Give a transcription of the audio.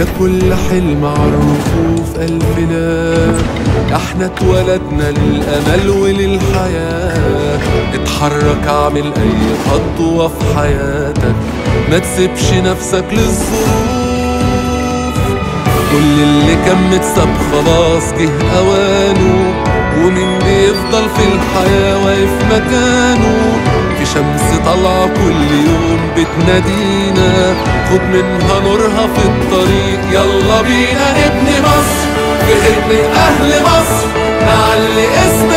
يا كل حلم عالرفوف ألف لا احنا اتولدنا للأمل وللحياة اتحرك اعمل أي خطوة في حياتك ما تسيبش نفسك للظروف كل اللي كان متساب خلاص جه أوانه ومين بيفضل في الحياة واقف مكانه في شمس طالعة كل يوم بتنادينا خد منها نورها في الطريق يلا بينا نبني مصر في خدمة أهل مصر نعلي اسم